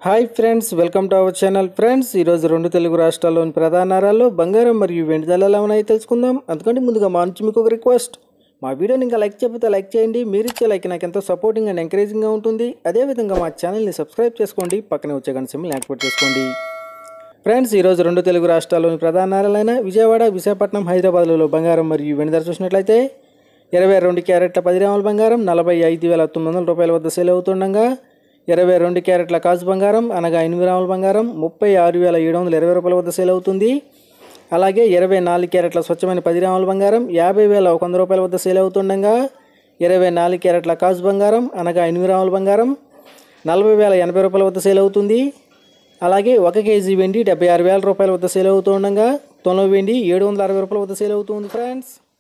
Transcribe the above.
hi friends welcome to our channel friends ఈరోజు రెండు తెలుగు రాష్ట్రాల్లోని ప్రధాన నగరాల్లో బంగారం మరియు వెండి ధరలు ఎలా ఉన్నాయో తెలుసుకుందాం అందుకంటే ముందుగా మా నుంచి మీకు ఒక రిక్వెస్ట్ మా వీడియోని ఇంకా లైక్ చెప్పితే లైక్ చేయండి మీరు ఇచ్చే లైక్ నాకు ఎంతో సపోర్టింగ్ అండ్ ఎంకరేజింగ్గా ఉంటుంది అదేవిధంగా మా ఛానల్ని సబ్స్క్రైబ్ చేసుకోండి పక్కనే వచ్చే గంట సిమ్ని యాక్టివేట్ చేసుకోండి ఫ్రెండ్స్ ఈరోజు రెండు తెలుగు రాష్ట్రాల్లోని ప్రధాన నగరాలైన విజయవాడ విశాఖపట్నం హైదరాబాద్లలో బంగారం మరియు వెండి ధర చూసినట్లయితే ఇరవై రెండు క్యారెట్ల పది గ్రాముల బంగారం నలభై ఐదు వేల తొమ్మిది వందల రూపాయల వద్ద సేల్ అవుతుండగా ఇరవై రెండు క్యారెట్ల కాజు బంగారం అనగా ఎనిమిది గ్రాముల బంగారం ముప్పై ఆరు వేల ఏడు వందల ఇరవై రూపాయల వద్ద సేల్ అవుతుంది అలాగే ఇరవై నాలుగు క్యారెట్ల స్వచ్ఛమైన పది గ్రాముల బంగారం యాభై వేల ఒక వంద రూపాయల వద్ద సేల్ అవుతుండగా ఇరవై నాలుగు క్యారెట్ల కాజు బంగారం అనగా ఎనిమిది గ్రాముల బంగారం నలభై వేల ఎనభై రూపాయల వద్ద సేల్ అవుతుంది అలాగే ఒక కేజీ వెండి డెబ్బై ఆరు వేల రూపాయల వద్ద సేల్ అవుతూ ఉండగా తొలవ వెండి ఏడు వందల అరవై రూపాయల వద్ద సేల్ అవుతుంది ఫ్రెండ్స్